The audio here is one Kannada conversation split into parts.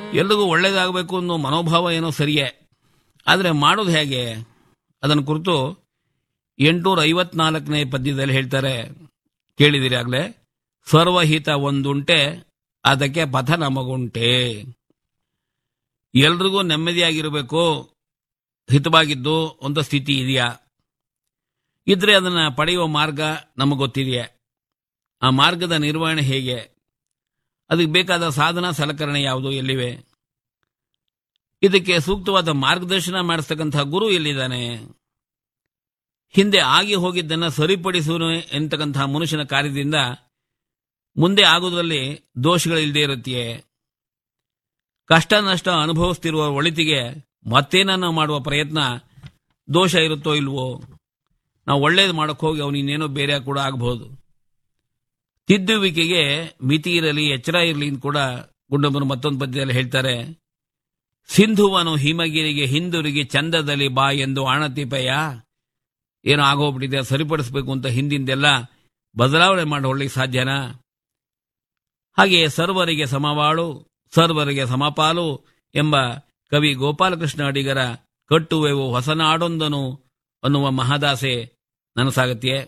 ಎಲ್ರಿಗೂ ಒಳ್ಳೇದಾಗಬೇಕು ಅನ್ನೋ ಮನೋಭಾವ ಏನೋ ಸರಿಯೇ ಆದರೆ ಮಾಡೋದು ಹೇಗೆ ಅದನ್ನು ಕುರಿತು ಎಂಟುನೂರ ಐವತ್ನಾಲ್ಕನೇ ಪದ್ಯದಲ್ಲಿ ಹೇಳ್ತಾರೆ ಕೇಳಿದಿರಿ ಆಗ್ಲೇ ಸರ್ವಹಿತ ಒಂದುಂಟೆ ಅದಕ್ಕೆ ಪಥ ನಮಗುಂಟೆ ಎಲ್ರಿಗೂ ನೆಮ್ಮದಿಯಾಗಿರಬೇಕು ಹಿತವಾಗಿದ್ದು ಒಂದು ಸ್ಥಿತಿ ಇದೆಯಾ ಇದ್ರೆ ಅದನ್ನ ಪಡೆಯುವ ಮಾರ್ಗ ನಮಗೆ ಗೊತ್ತಿದೆಯೇ ಆ ಮಾರ್ಗದ ನಿರ್ವಹಣೆ ಹೇಗೆ ಅದಕ್ಕೆ ಬೇಕಾದ ಸಾಧನ ಸಲಕರಣೆ ಯಾವುದು ಎಲ್ಲಿವೆ ಇದಕ್ಕೆ ಸೂಕ್ತವಾದ ಮಾರ್ಗದರ್ಶನ ಮಾಡಿಸ್ತಕ್ಕಂಥ ಗುರು ಎಲ್ಲಿದ್ದಾನೆ ಹಿಂದೆ ಆಗಿ ಹೋಗಿದ್ದನ್ನ ಸರಿಪಡಿಸುವ ಎಂತಕ್ಕಂಥ ಮನುಷ್ಯನ ಕಾರ್ಯದಿಂದ ಮುಂದೆ ಆಗುವುದರಲ್ಲಿ ದೋಷಗಳಿಲ್ಲದೆ ಇರುತ್ತೆಯೇ ಕಷ್ಟ ನಷ್ಟ ಅನುಭವಿಸ್ತಿರುವ ಒಳಿತಿಗೆ ಮತ್ತೇನನ್ನ ಮಾಡುವ ಪ್ರಯತ್ನ ದೋಷ ಇರುತ್ತೋ ಇಲ್ವೋ ನಾವು ಒಳ್ಳೇದು ಮಾಡಕ್ ಹೋಗಿ ಅವನಿನ್ನೇನೋ ಬೇರೆ ಕೂಡ ಆಗಬಹುದು ತಿದ್ದುವಿಕೆಗೆ ಮಿತಿ ಇರಲಿ ಎಚ್ಚರ ಇರಲಿ ಅಂತ ಕೂಡ ಗುಂಡಮ್ಮನು ಮತ್ತೊಂದು ಪದ್ಯದಲ್ಲಿ ಹೇಳ್ತಾರೆ ಸಿಂಧುವನು ಹಿಮಗಿರಿಗೆ ಹಿಂದುರಿಗೆ ಚಂದದಲ್ಲಿ ಬಾ ಎಂದು ಆಣತಿಪಯ ಏನೋ ಆಗೋಗ್ಬಿಟ್ಟಿದೆ ಸರಿಪಡಿಸಬೇಕು ಅಂತ ಹಿಂದಿಂದೆಲ್ಲ ಬದಲಾವಣೆ ಮಾಡಿಕೊಳ್ಳಿಕ್ಕೆ ಸಾಧ್ಯನಾ ಹಾಗೆ ಸರ್ವರಿಗೆ ಸಮವಾಳು ಸರ್ವರಿಗೆ ಸಮಪಾಲು ಎಂಬ ಕವಿ ಗೋಪಾಲಕೃಷ್ಣ ಅಡಿಗರ ಕಟ್ಟುವೆವು ಹೊಸನಾಡೊಂದನು ಅನ್ನುವ ಮಹದಾಸೆ ನನಸಾಗತ್ಯೆ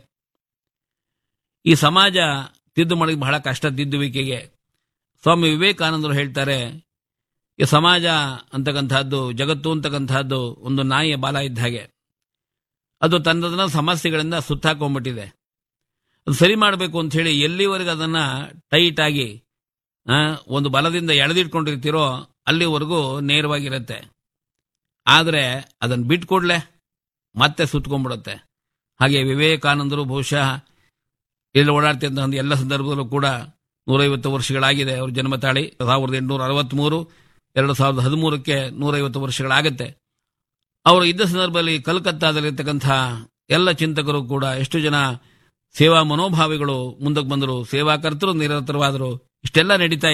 ಈ ಸಮಾಜ ತಿದ್ದು ಮಾಡೋದು ಬಹಳ ಕಷ್ಟ ತಿದ್ದುವಿಕೆಗೆ ಸ್ವಾಮಿ ವಿವೇಕಾನಂದರು ಹೇಳ್ತಾರೆ ಈ ಸಮಾಜ ಅಂತಕ್ಕಂಥದ್ದು ಜಗತ್ತು ಅಂತಕ್ಕಂಥದ್ದು ಒಂದು ನಾಯಿಯ ಬಾಲ ಇದ್ದ ಹಾಗೆ ಅದು ತನ್ನದನ್ನ ಸಮಸ್ಯೆಗಳಿಂದ ಸುತ್ತಾಕೊಂಡ್ಬಿಟ್ಟಿದೆ ಅದು ಸರಿ ಮಾಡಬೇಕು ಅಂತ ಹೇಳಿ ಎಲ್ಲಿವರೆಗೆ ಅದನ್ನ ಟೈಟ್ ಆಗಿ ಆ, ಒಂದು ಬಲದಿಂದ ಎಳೆದಿಟ್ಕೊಂಡಿರ್ತೀರೋ ಅಲ್ಲಿವರೆಗೂ ನೇರವಾಗಿರುತ್ತೆ ಆದರೆ ಅದನ್ನು ಬಿಟ್ಕೊಡ್ಲೆ ಮತ್ತೆ ಸುತ್ಕೊಂಡ್ಬಿಡುತ್ತೆ ಹಾಗೆ ವಿವೇಕಾನಂದರು ಬಹುಶಃ ಇಲ್ಲಿ ಓಡಾಡ್ತಿದ್ದ ಒಂದು ಎಲ್ಲ ಸಂದರ್ಭದಲ್ಲೂ ಕೂಡ ನೂರೈವತ್ತು ವರ್ಷಗಳಾಗಿದೆ ಅವ್ರ ಜನ್ಮ ತಾಳಿ ಸಾವಿರದ ಎಂಟುನೂರ ಅರವತ್ಮೂರು ಎರಡು ಸಾವಿರದ ಹದಿಮೂರಕ್ಕೆ ನೂರೈವತ್ತು ವರ್ಷಗಳಾಗತ್ತೆ ಅವರು ಇದ್ದ ಸಂದರ್ಭದಲ್ಲಿ ಕಲ್ಕತ್ತಾದಲ್ಲಿರ್ತಕ್ಕಂಥ ಎಲ್ಲ ಚಿಂತಕರು ಕೂಡ ಎಷ್ಟು ಜನ ಸೇವಾ ಮನೋಭಾವಿಗಳು ಮುಂದಕ್ಕೆ ಬಂದರು ಸೇವಾಕರ್ತರು ನಿರಂತರವಾದರು ಇಷ್ಟೆಲ್ಲ ನಡೀತಾ